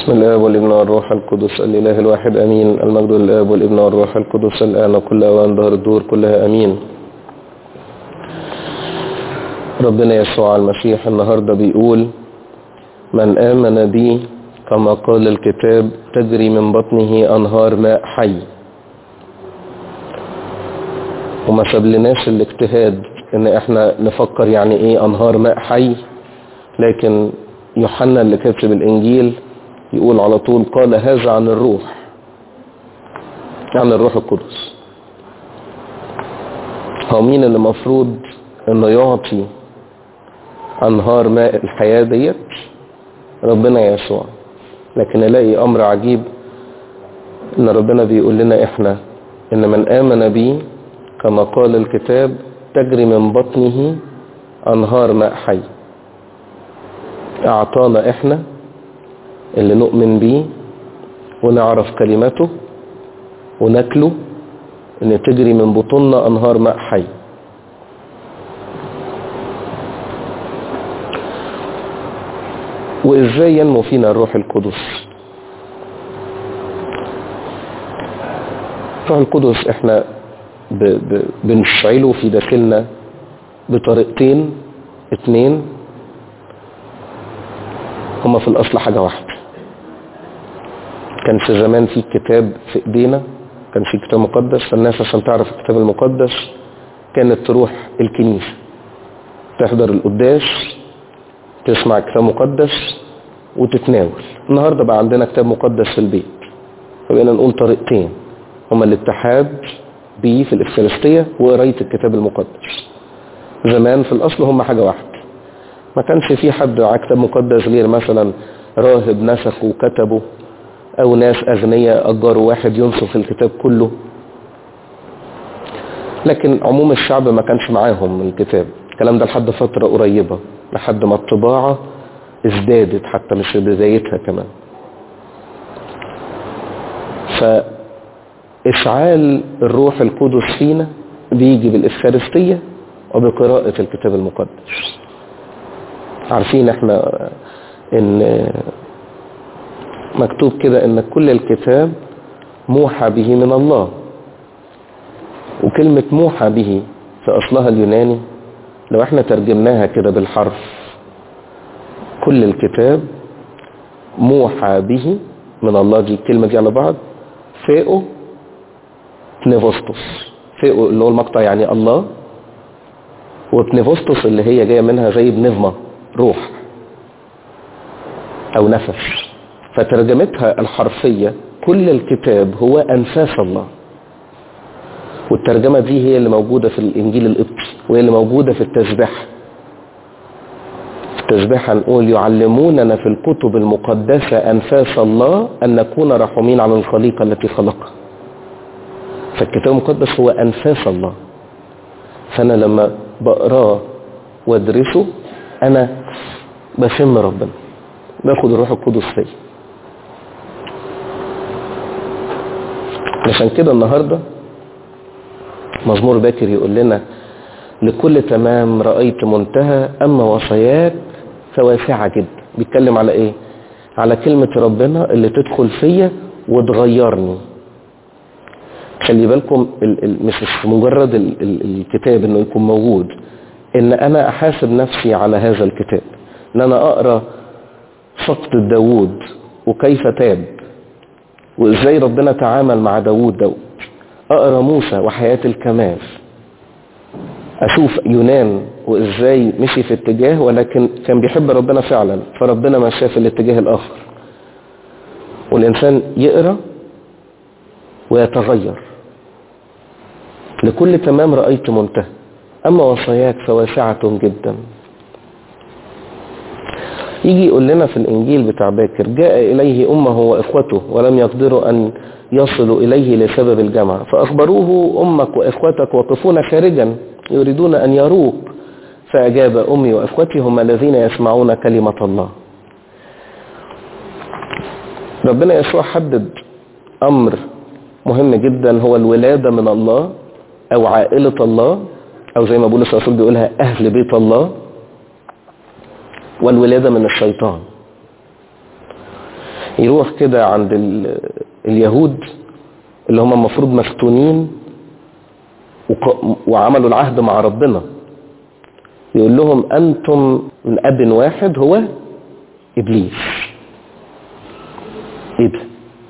بسم الله والابن والروح القدس الإله الواحد أمين المجد للآب والابن والروح القدس الآن وكل أوان ظهر الدور كلها أمين ربنا يسوع المسيح النهاردة بيقول من آمن بي كما قال الكتاب تجري من بطنه أنهار ماء حي وما سابلناش الاجتهاد ان احنا نفكر يعني ايه انهار ماء حي لكن يوحنا اللي كاتب الانجيل يقول على طول قال هذا عن الروح عن الروح القدس هو مين اللي مفروض انه يعطي انهار ماء الحياة ديت ربنا يسوع لكن الاقي امر عجيب ان ربنا بيقول لنا احنا ان من امن بي كما قال الكتاب تجري من بطنه انهار ماء حي اعطانا احنا اللي نؤمن بيه ونعرف كلمته وناكله ان تجري من بطوننا انهار ماء حي وازاي ينمو فينا الروح القدس الروح القدس احنا ب ب بنشعله في داخلنا بطريقتين اتنين هما في الاصل حاجة واحدة كانش زمان في كتاب في ايدينا كان في كتاب مقدس فالناس عشان تعرف الكتاب المقدس كانت تروح الكنيسة تحضر القداس تسمع كتاب مقدس وتتناول النهاردة بقى عندنا كتاب مقدس في البيت فبقينا نقول طريقتين هما الاتحاد بيه في الإفكارستية وقراية الكتاب المقدس زمان في الأصل هما حاجة واحدة ما كانش في حد معاه كتاب مقدس غير مثلا راهب نسخه وكتبه او ناس اغنياء اجروا واحد ينسخ الكتاب كله لكن عموم الشعب ما كانش معاهم الكتاب الكلام ده لحد فترة قريبة لحد ما الطباعة ازدادت حتى مش بدايتها كمان فإشعال الروح القدس فينا بيجي بالإفخارستية وبقراءة الكتاب المقدس عارفين احنا ان مكتوب كده ان كل الكتاب موحى به من الله وكلمة موحى به في اصلها اليوناني لو احنا ترجمناها كده بالحرف كل الكتاب موحى به من الله دي الكلمة دي على بعض فيئو بنيفوستوس فيئو اللي هو المقطع يعني الله وبنيفوستوس اللي هي جاية منها زي بنظمة روح او نفس فترجمتها الحرفية كل الكتاب هو أنفاس الله والترجمة دي هي اللي موجودة في الإنجيل القبطي وهي اللي موجودة في التسبيح في التسبيح هنقول يعلموننا في الكتب المقدسة أنفاس الله أن نكون رحومين على الخليقة التي خلقها فالكتاب المقدس هو أنفاس الله فأنا لما بقراه وادرسه أنا بشم ربنا باخد الروح القدس فيا عشان كده النهاردة مزمور باكر يقول لنا لكل تمام رأيت منتهى أما وصاياك فواسعة جدا بيتكلم على ايه على كلمة ربنا اللي تدخل فيا وتغيرني خلي بالكم ال ال مش مجرد ال ال الكتاب انه يكون موجود ان انا احاسب نفسي على هذا الكتاب ان انا اقرأ سقط داوود وكيف تاب وازاي ربنا تعامل مع داوود داود اقرا موسى وحياة الكمال اشوف يونان وازاي مشي في اتجاه ولكن كان بيحب ربنا فعلا فربنا مشاه في الاتجاه الاخر والانسان يقرا ويتغير لكل تمام رأيت منتهى اما وصاياك فواسعة جدا يجي يقول لنا في الإنجيل بتاع باكر جاء إليه أمه وإخوته ولم يقدروا أن يصلوا إليه لسبب الجمع فأخبروه أمك وإخوتك وقفون خارجا يريدون أن يروك فأجاب أمي وإخوتي هم الذين يسمعون كلمة الله ربنا يسوع حدد أمر مهم جدا هو الولادة من الله أو عائلة الله أو زي ما بولس الرسول بيقولها أهل بيت الله والولادة من الشيطان يروح كده عند ال... اليهود اللي هم المفروض مفتونين وق... وعملوا العهد مع ربنا يقول لهم أنتم من أب واحد هو إبليس إيه ده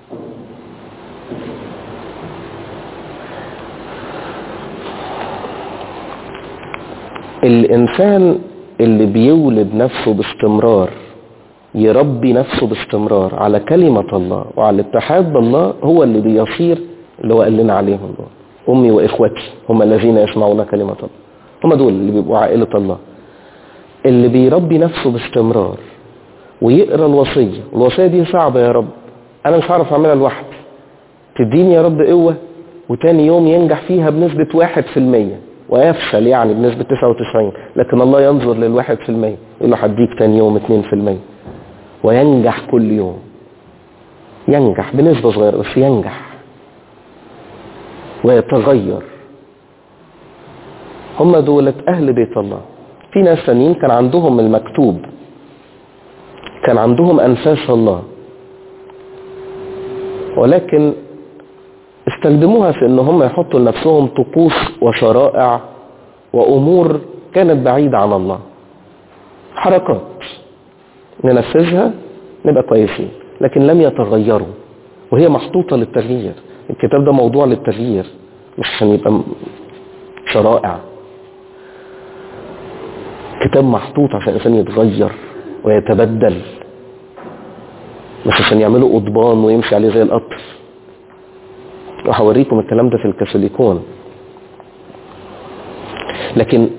الإنسان اللي بيولد نفسه باستمرار يربي نفسه باستمرار على كلمة الله وعلى الاتحاد بالله هو اللي بيصير اللي هو قال لنا عليهم دول أمي وإخوتي هم الذين يسمعون كلمة الله هم دول اللي بيبقوا عائلة الله اللي بيربي نفسه باستمرار ويقرا الوصية الوصية دي صعبة يا رب أنا مش هعرف أعملها لوحدي تديني يا رب قوة وتاني يوم ينجح فيها بنسبة واحد في المية ويفشل يعني بنسبة 99 لكن الله ينظر للواحد في المية يقول له هديك تاني يوم 2 في المية وينجح كل يوم ينجح بنسبة صغيرة بس ينجح ويتغير هم دولة أهل بيت الله في ناس ثانيين كان عندهم المكتوب كان عندهم أنفاس الله ولكن استخدموها في ان هم يحطوا لنفسهم طقوس وشرائع وامور كانت بعيدة عن الله حركات ننفذها نبقى كويسين لكن لم يتغيروا وهي محطوطة للتغيير الكتاب ده موضوع للتغيير مش عشان يبقى شرائع كتاب محطوط عشان الانسان يتغير ويتبدل مش عشان يعملوا قضبان ويمشي عليه زي القطر وهوريكم الكلام ده في الكاثوليكون لكن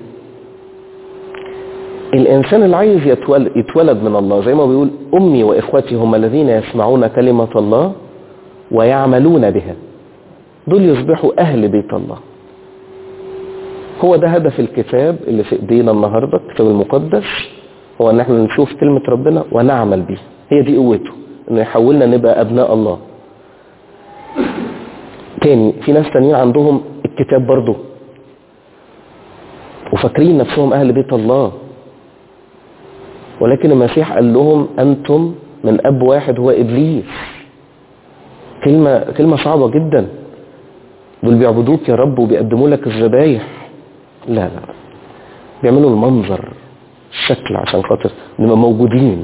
الإنسان اللي عايز يتولد, يتولد من الله زي ما بيقول أمي وإخوتي هم الذين يسمعون كلمة الله ويعملون بها دول يصبحوا أهل بيت الله هو ده هدف الكتاب اللي في ايدينا النهاردة الكتاب المقدس هو ان احنا نشوف كلمة ربنا ونعمل بيها هي دي قوته انه يحولنا نبقى ابناء الله تاني في ناس تانيين عندهم الكتاب برضه وفاكرين نفسهم اهل بيت الله ولكن المسيح قال لهم انتم من اب واحد هو ابليس كلمة كلمة صعبة جدا دول بيعبدوك يا رب وبيقدموا لك الذبايح لا لا بيعملوا المنظر الشكل عشان خاطر نبقى موجودين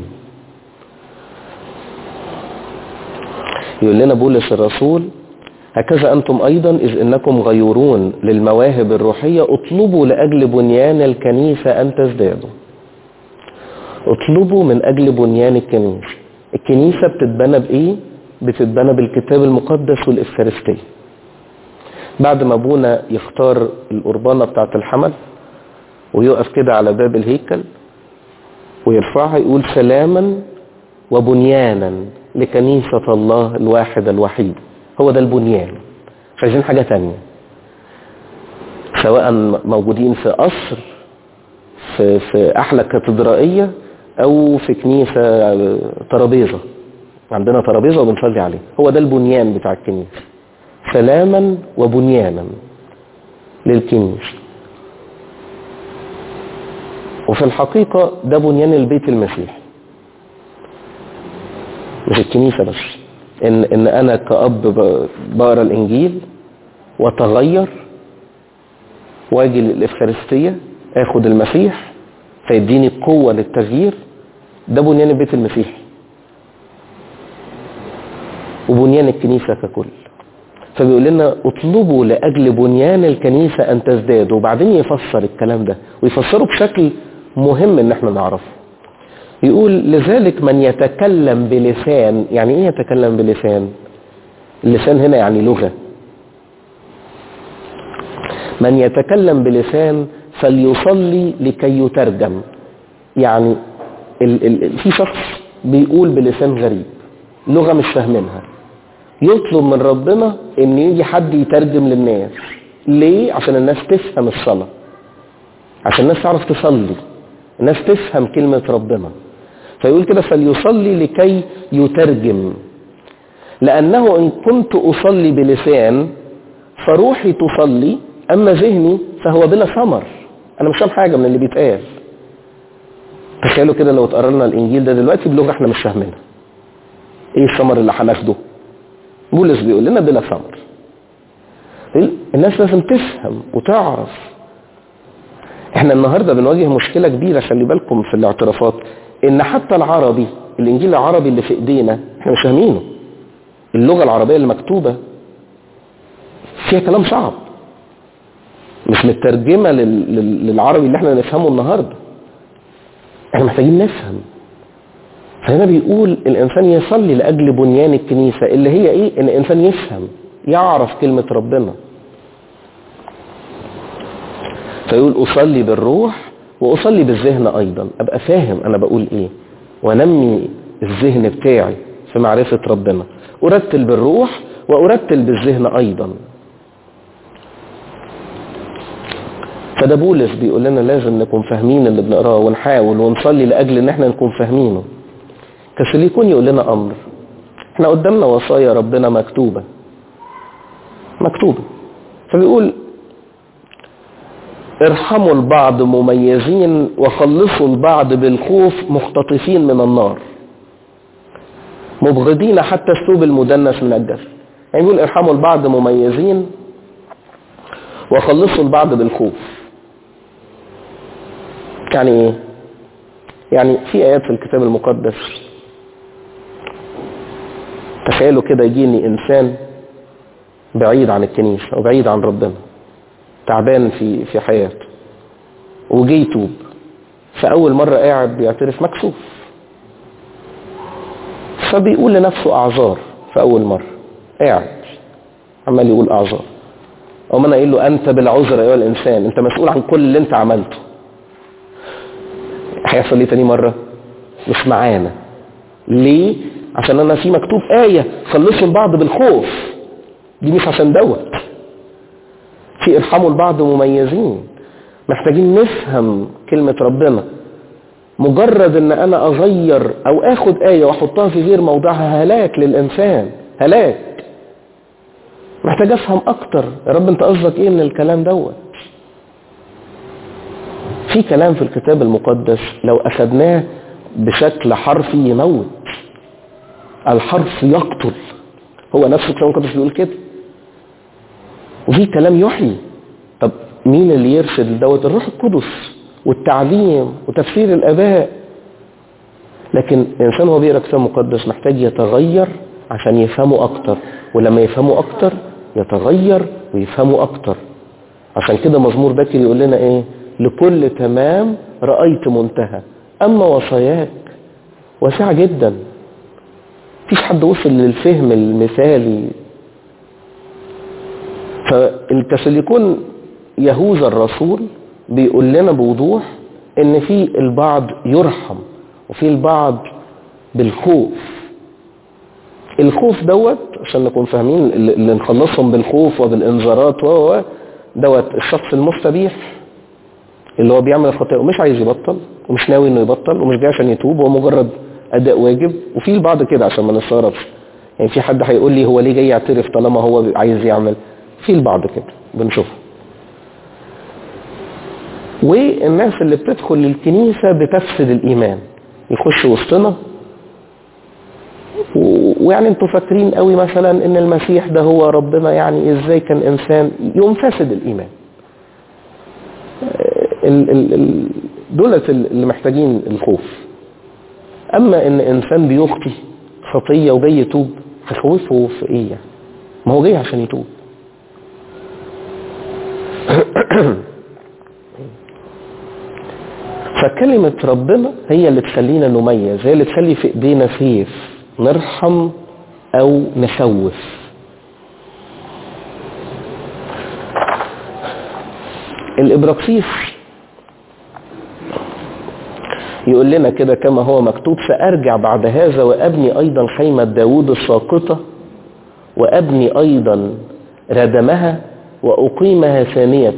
يقول لنا بولس الرسول هكذا أنتم أيضا إذ إنكم غيورون للمواهب الروحية اطلبوا لأجل بنيان الكنيسة أن تزدادوا اطلبوا من أجل بنيان الكنيسة الكنيسة بتتبنى بإيه؟ بتتبنى بالكتاب المقدس والإفكارستية بعد ما ابونا يختار القربانة بتاعت الحمل ويقف كده على باب الهيكل ويرفعها يقول سلاما وبنيانا لكنيسة الله الواحد الوحيد هو ده البنيان مش عايزين حاجة تانية سواء موجودين في قصر في, في أحلى كاتدرائية أو في كنيسة ترابيزة عندنا ترابيزة وبنصلي عليه هو ده البنيان بتاع الكنيسة سلاما وبنيانا للكنيسة وفي الحقيقة ده بنيان البيت المسيحي مش الكنيسة بس إن, إن أنا كأب بقرأ الإنجيل وأتغير واجي للإفخارستية آخد المسيح فيديني قوة للتغيير ده بنيان البيت المسيحي وبنيان الكنيسة ككل فبيقول لنا اطلبوا لأجل بنيان الكنيسة أن تزداد وبعدين يفسر الكلام ده ويفسره بشكل مهم ان احنا نعرفه يقول لذلك من يتكلم بلسان يعني ايه يتكلم بلسان اللسان هنا يعني لغة من يتكلم بلسان فليصلي لكي يترجم يعني ال ال في شخص بيقول بلسان غريب لغة مش فاهمينها يطلب من ربنا ان يجي حد يترجم للناس ليه عشان الناس تفهم الصلاة عشان الناس تعرف تصلي الناس تفهم كلمة ربنا فيقول كده فليصلي لكي يترجم لأنه إن كنت أصلي بلسان فروحي تصلي أما ذهني فهو بلا ثمر أنا مش فاهم حاجة من اللي بيتقال تخيلوا كده لو اتقرا لنا الإنجيل ده دلوقتي بلغة احنا مش فاهمينها ايه الثمر اللي هناخده بولس بيقول لنا بلا ثمر الناس لازم تفهم وتعرف احنا النهارده بنواجه مشكله كبيره خلي بالكم في الاعترافات ان حتى العربي الانجيل العربي اللي في ايدينا احنا مش فاهمينه اللغه العربيه المكتوبه فيها كلام صعب مش مترجمه لل... لل... للعربي اللي احنا نفهمه النهارده احنا محتاجين نفهم فهنا بيقول الانسان يصلي لاجل بنيان الكنيسه اللي هي ايه ان الانسان يفهم يعرف كلمه ربنا فيقول اصلي بالروح واصلي بالذهن ايضا ابقى فاهم انا بقول ايه وانمي الذهن بتاعي في معرفه ربنا ارتل بالروح وارتل بالذهن ايضا فده بولس بيقول لنا لازم نكون فاهمين اللي بنقراه ونحاول ونصلي لاجل ان احنا نكون فاهمينه كسليكون يقول لنا امر احنا قدامنا وصايا ربنا مكتوبه مكتوبه فبيقول ارحموا البعض مميزين وخلصوا البعض بالخوف مختطفين من النار مبغضين حتى الثوب المدنس من الجسد يعني يقول ارحموا البعض مميزين وخلصوا البعض بالخوف يعني ايه يعني في ايات في الكتاب المقدس تخيلوا كده يجيني انسان بعيد عن الكنيسه وبعيد عن ربنا تعبان في في حياته وجي يتوب فاول مره قاعد بيعترف مكسوف فبيقول لنفسه اعذار في اول مره قاعد عمال يقول اعذار او انا قايل له انت بالعذر ايها الانسان انت مسؤول عن كل اللي انت عملته هيحصل ليه تاني مره مش معانا ليه عشان انا في مكتوب ايه خلصوا البعض بالخوف دي مش عشان دوت في ارحموا البعض مميزين محتاجين نفهم كلمة ربنا مجرد ان انا اغير او اخد اية واحطها في غير موضعها هلاك للانسان هلاك محتاج افهم اكتر يا رب انت قصدك ايه من الكلام دوت في كلام في الكتاب المقدس لو اخدناه بشكل حرفي يموت الحرف يقتل هو نفس الكلام المقدس بيقول كده وفي كلام يحيي طب مين اللي يرشد دوت الروح القدس والتعليم وتفسير الاباء لكن الانسان وهو بيقرا كتاب مقدس محتاج يتغير عشان يفهمه اكتر ولما يفهمه اكتر يتغير ويفهمه اكتر عشان كده مزمور باكر يقول لنا ايه لكل تمام رايت منتهى اما وصاياك واسعه جدا مفيش حد وصل للفهم المثالي فالكاثوليكون يهوذا الرسول بيقول لنا بوضوح ان في البعض يرحم وفي البعض بالخوف الخوف دوت عشان نكون فاهمين اللي نخلصهم بالخوف وبالانذارات و دوت الشخص المستبيح اللي هو بيعمل الخطأ ومش عايز يبطل ومش ناوي انه يبطل ومش جاي عشان يتوب هو مجرد اداء واجب وفي البعض كده عشان ما نستغربش يعني في حد هيقول لي هو ليه جاي يعترف طالما هو عايز يعمل في البعض كده بنشوفه والناس اللي بتدخل الكنيسة بتفسد الإيمان يخش وسطنا ويعني انتوا فاكرين قوي مثلا ان المسيح ده هو ربنا يعني ازاي كان انسان يوم فاسد الايمان ال ال ال دولت اللي محتاجين الخوف اما ان انسان بيخطي خطيه وجاي يتوب تخوفه في ايه يعني ما هو جاي عشان يتوب فكلمة ربنا هي اللي تخلينا نميز هي اللي تخلي في ايدينا سيف نرحم او نخوف الابراكسيس يقول لنا كده كما هو مكتوب سأرجع بعد هذا وأبني أيضا خيمة داود الساقطة وأبني أيضا ردمها وأقيمها ثانية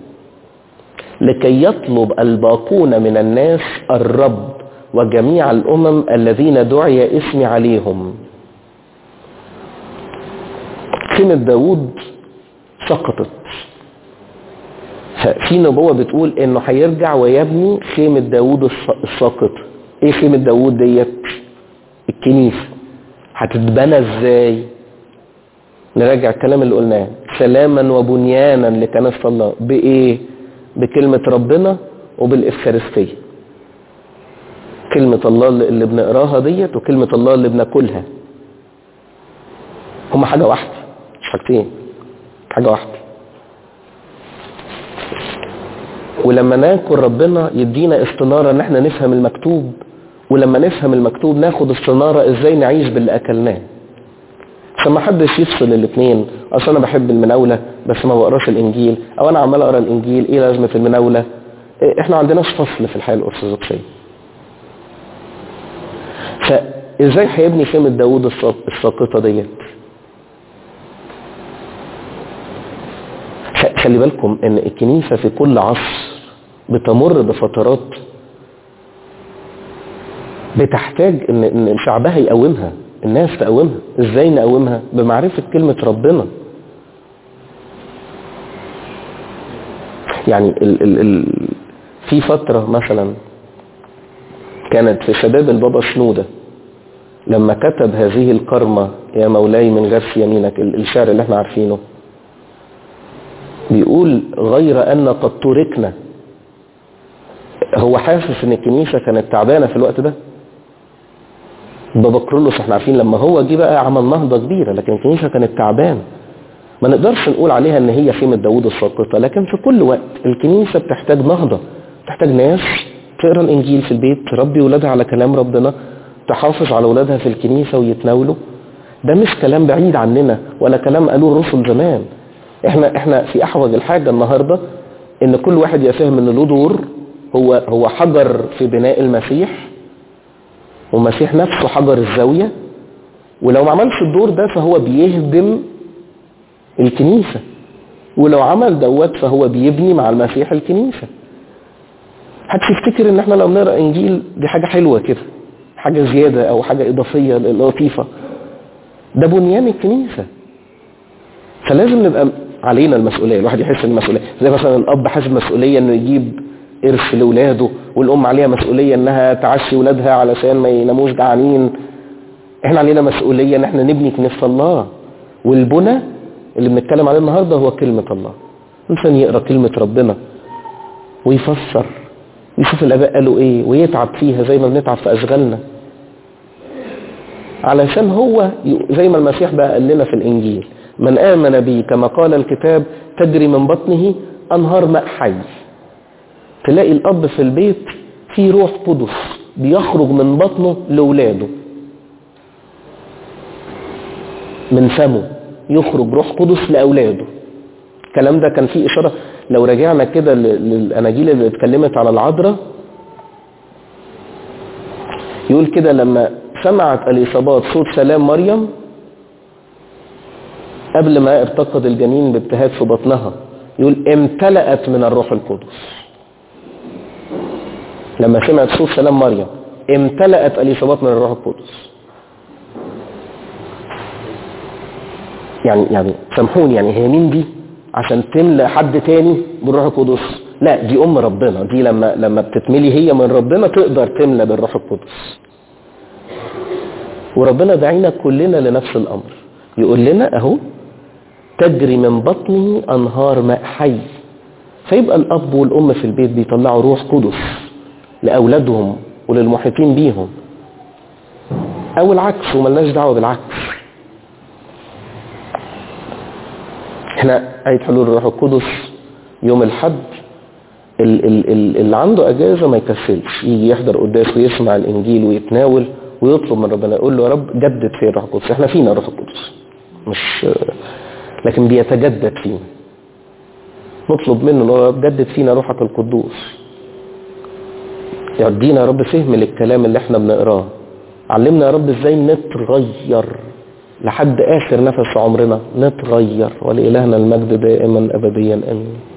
لكي يطلب الباقون من الناس الرب وجميع الأمم الذين دعي اسمي عليهم خيمة داود سقطت في نبوة بتقول انه هيرجع ويبني خيمة داود الساقط ايه خيمة داود ديت الكنيسة هتتبنى ازاي نراجع الكلام اللي قلناه سلاما وبنيانا لكنيسة الله بايه بكلمة ربنا وبالإفخارستية كلمة الله اللي بنقراها ديت وكلمة الله اللي بناكلها هما حاجة واحدة مش حاجتين حاجة واحدة ولما ناكل ربنا يدينا استنارة ان احنا نفهم المكتوب ولما نفهم المكتوب ناخد استنارة ازاي نعيش باللي اكلناه عشان ما حدش يفصل الاثنين اصل انا بحب المناولة بس ما بقراش الانجيل او انا عمال اقرا الانجيل ايه لازمة المناولة إيه احنا عندناش فصل في الحياة الارثوذكسية فازاي هيبني خيمة داوود الساقطة ديت خلي بالكم ان الكنيسة في كل عصر بتمر بفترات بتحتاج ان, إن شعبها يقومها الناس تقومها ازاي نقومها بمعرفة كلمة ربنا يعني ال ال ال في فترة مثلا كانت في شباب البابا شنودة لما كتب هذه الكرمة يا مولاي من غرس يمينك الشعر اللي احنا عارفينه بيقول غير أن قد تركنا هو حاسس ان الكنيسة كانت تعبانة في الوقت ده بابا كرولوس احنا عارفين لما هو جه بقى عمل نهضة كبيرة لكن الكنيسة كانت تعبانة ما نقدرش نقول عليها ان هي خيمة داوود الساقطة لكن في كل وقت الكنيسة بتحتاج نهضة بتحتاج ناس تقرا الانجيل في البيت تربي ولادها على كلام ربنا تحافظ على ولادها في الكنيسة ويتناولوا ده مش كلام بعيد عننا ولا كلام قالوه الرسل زمان احنا احنا في احوج الحاجة النهاردة ان كل واحد يفهم ان له دور هو هو حجر في بناء المسيح والمسيح نفسه حجر الزاوية ولو ما عملش الدور ده فهو بيهدم الكنيسة ولو عمل دوت فهو بيبني مع المسيح الكنيسة حدش يفتكر ان احنا لو بنقرا انجيل دي حاجة حلوة كده حاجة زيادة او حاجة اضافية لطيفة ده بنيان الكنيسة فلازم نبقى علينا المسؤولية الواحد يحس المسؤولية زي مثلا الاب حاسس مسؤولية انه يجيب ارث لاولاده والام عليها مسؤولية انها تعشي ولادها علشان ما يناموش جعانين احنا علينا مسؤولية ان احنا نبني كنيسة الله والبنى اللي بنتكلم عليه النهاردة هو كلمة الله الانسان يقرأ كلمة ربنا ويفسر ويشوف الاباء قالوا ايه ويتعب فيها زي ما بنتعب في اشغالنا علشان هو زي ما المسيح بقى قال لنا في الانجيل من آمن بي كما قال الكتاب تجري من بطنه أنهار ماء حي تلاقي الأب في البيت في روح قدس بيخرج من بطنه لولاده من فمه يخرج روح قدس لأولاده الكلام ده كان فيه إشارة لو رجعنا كده للأناجيل اللي اتكلمت على العذراء يقول كده لما سمعت اليصابات صوت سلام مريم قبل ما ارتقد الجنين بابتهاج في بطنها يقول امتلأت من الروح القدس لما سمعت صوت سلام مريم امتلأت اليصابات من الروح القدس يعني يعني سامحوني يعني هي مين دي عشان تملى حد تاني بالروح القدس لا دي ام ربنا دي لما لما بتتملي هي من ربنا تقدر تملى بالروح القدس وربنا دعينا كلنا لنفس الامر يقول لنا اهو تجري من بطنه انهار ماء حي فيبقى الاب والام في البيت بيطلعوا روح قدس لاولادهم وللمحيطين بيهم او العكس وملناش دعوه بالعكس احنا عيد حلول الروح القدس يوم الحد اللي عنده اجازه ما يكسلش يجي يحضر قداس ويسمع الانجيل ويتناول ويطلب من ربنا يقول له يا رب جدد في الروح القدس احنا فينا الروح القدس مش لكن بيتجدد فينا نطلب منه يا رب جدد فينا روحك القدوس يدينا يا رب فهم للكلام اللي احنا بنقراه علمنا يا رب ازاي نتغير لحد اخر نفس عمرنا نتغير ولإلهنا المجد دائما ابديا امين